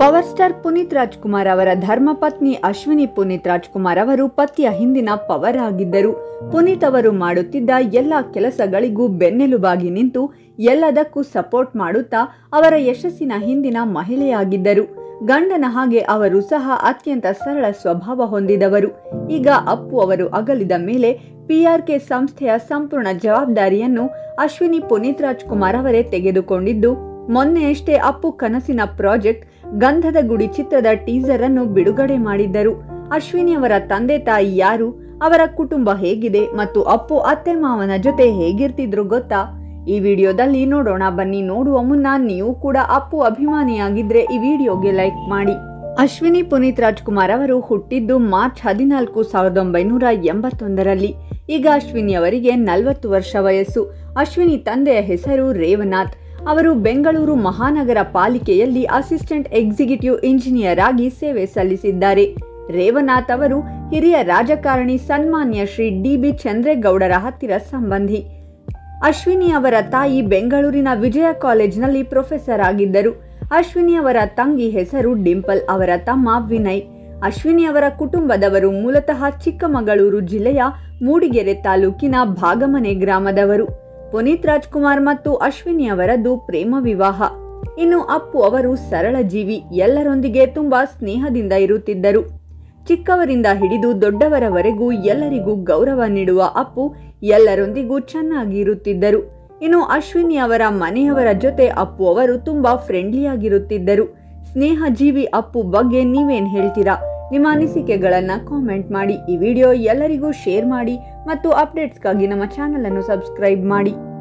power star Puneeth Rajkumar ಅವರ ಧರ್ಮಪತ್ನಿ ಅಶ್ವಿನಿ ಪುನೀತ್ ರಾಜ್ಕುಮಾರ್ ಅವರು ಪತಿಯ ಹಿಂದಿನ ಪವರ್ ಆಗಿದ್ದರು ಪುನೀತ್ ಅವರು ಮಾಡುತ್ತಿದ್ದ ಎಲ್ಲ ಕೆಲಸಗಳಿಗೂ ಬೆನ್ನೆಲುಬಾಗಿ ನಿಂತು ಎಲ್ಲದಕ್ಕೂ ಸಪೋರ್ಟ್ ಮಾಡುತ್ತಾ ಅವರ ಯಶಸ್ಸಿನ ಹಿಂದಿನ ಮಹಿಳೆಯಾಗಿದ್ದರು ಗಂಡನ ಹಾಗೆ ಅವರು ಸಹ ಅತ್ಯಂತ ಸರಳ ಸ್ವಭಾವ ಹೊಂದಿದವರು ಈಗ ಅಪ್ಪು ಅವರು ಅಗಲಿದ ಮೇಲೆ ಪಿಆರ್ಕೆ ಸಂಸ್ಥೆಯ ಸಂಪೂರ್ಣ ಜವಾಬ್ದಾರಿಯನ್ನು ಅಶ್ವಿನಿ ಪುನೀತ್ ರಾಜ್ಕುಮಾರ್ ಅವರೇ ತೆಗೆದುಕೊಂಡಿದ್ದು ಮೊನ್ನೆಯಷ್ಟೇ ಅಪ್ಪು ಕನಸಿನ ಪ್ರಾಜೆಕ್ಟ್ ಗಂಧದ ಗುಡಿ ಚಿತ್ರದ ಟೀಸರ್ ಅನ್ನು ಬಿಡುಗಡೆ ಮಾಡಿದ್ದರು ಅಶ್ವಿನಿ ಅವರ ತಂದೆ ತಾಯಿ ಯಾರು ಅವರ ಕುಟುಂಬ ಹೇಗಿದೆ ಮತ್ತು ಅಪ್ಪು ಅತ್ತೆ ಮಾವನ ಜೊತೆ ಹೇಗಿರ್ತಿದ್ರು ಗೊತ್ತಾ ಈ ವಿಡಿಯೋದಲ್ಲಿ ನೋಡೋಣ ಬನ್ನಿ ನೋಡುವ ಮುನ್ನ ನೀವು ಕೂಡ ಅಪ್ಪು ಅಭಿಮಾನಿಯಾಗಿದ್ರೆ ಈ ವಿಡಿಯೋಗೆ ಲೈಕ್ ಮಾಡಿ ಅಶ್ವಿನಿ ಪುನೀತ್ ರಾಜ್ಕುಮಾರ್ ಅವರು ಹುಟ್ಟಿದ್ದು ಮಾರ್ಚ್ ಹದಿನಾಲ್ಕು ಸಾವಿರದ ಒಂಬೈನೂರ ಎಂಬತ್ತೊಂದರಲ್ಲಿ ಈಗ ಅಶ್ವಿನಿ ಅವರಿಗೆ ನಲವತ್ತು ವರ್ಷ ವಯಸ್ಸು ಅಶ್ವಿನಿ ತಂದೆಯ ಹೆಸರು ರೇವನಾಥ್ ಅವರು ಬೆಂಗಳೂರು ಮಹಾನಗರ ಪಾಲಿಕೆಯಲ್ಲಿ ಅಸಿಸ್ಟೆಂಟ್ ಎಕ್ಸಿಕ್ಯೂಟಿವ್ ಇಂಜಿನಿಯರ್ ಆಗಿ ಸೇವೆ ಸಲ್ಲಿಸಿದ್ದಾರೆ ರೇವನಾಥ್ ಅವರು ಹಿರಿಯ ರಾಜಕಾರಣಿ ಸನ್ಮಾನ್ಯ ಶ್ರೀ ಡಿ ಬಿ ಚಂದ್ರೇಗೌಡರ ಹತ್ತಿರ ಸಂಬಂಧಿ ಅಶ್ವಿನಿ ಅವರ ತಾಯಿ ಬೆಂಗಳೂರಿನ ವಿಜಯ ಕಾಲೇಜಿನಲ್ಲಿ ಪ್ರೊಫೆಸರ್ ಆಗಿದ್ದರು ಅಶ್ವಿನಿ ಅವರ ತಂಗಿ ಹೆಸರು ಡಿಂಪಲ್ ಅವರ ತಮ್ಮ ವಿನಯ್ ಅಶ್ವಿನಿ ಅವರ ಕುಟುಂಬದವರು ಮೂಲತಃ ಚಿಕ್ಕಮಗಳೂರು ಜಿಲ್ಲೆಯ ಮೂಡಿಗೆರೆ ತಾಲೂಕಿನ ಭಾಗಮನೆ ಗ್ರಾಮದವರು ಪುನೀತ್ ರಾಜ್ಕುಮಾರ್ ಮತ್ತು ಅಶ್ವಿನಿ ಅವರದ್ದು ಪ್ರೇಮ ವಿವಾಹ ಇನ್ನು ಅಪ್ಪು ಅವರು ಸರಳ ಜೀವಿ ಎಲ್ಲರೊಂದಿಗೆ ತುಂಬಾ ಸ್ನೇಹದಿಂದ ಇರುತ್ತಿದ್ದರು ಚಿಕ್ಕವರಿಂದ ಹಿಡಿದು ದೊಡ್ಡವರವರೆಗೂ ಎಲ್ಲರಿಗೂ ಗೌರವ ನೀಡುವ ಅಪ್ಪು ಎಲ್ಲರೊಂದಿಗೂ ಚೆನ್ನಾಗಿ ಇರುತ್ತಿದ್ದರು ಇನ್ನು ಅಶ್ವಿನಿ ಅವರ ಮನೆಯವರ ಜೊತೆ ಅಪ್ಪು ಅವರು ತುಂಬಾ ಫ್ರೆಂಡ್ಲಿಯಾಗಿರುತ್ತಿದ್ದರು ಸ್ನೇಹ ಜೀವಿ ಅಪ್ಪು ಬಗ್ಗೆ ನೀವೇನ್ ಹೇಳ್ತೀರಾ ನಿಮ್ಮ ಅನಿಸಿಕೆಗಳನ್ನ ಕಾಮೆಂಟ್ ಮಾಡಿ ಈ ವಿಡಿಯೋ ಎಲ್ಲರಿಗೂ ಶೇರ್ ಮಾಡಿ ಮತ್ತು ಅಪ್ಡೇಟ್ಸ್ಗಾಗಿ ನಮ್ಮ ಚಾನಲ್ ಅನ್ನು ಸಬ್ಸ್ಕ್ರೈಬ್ ಮಾಡಿ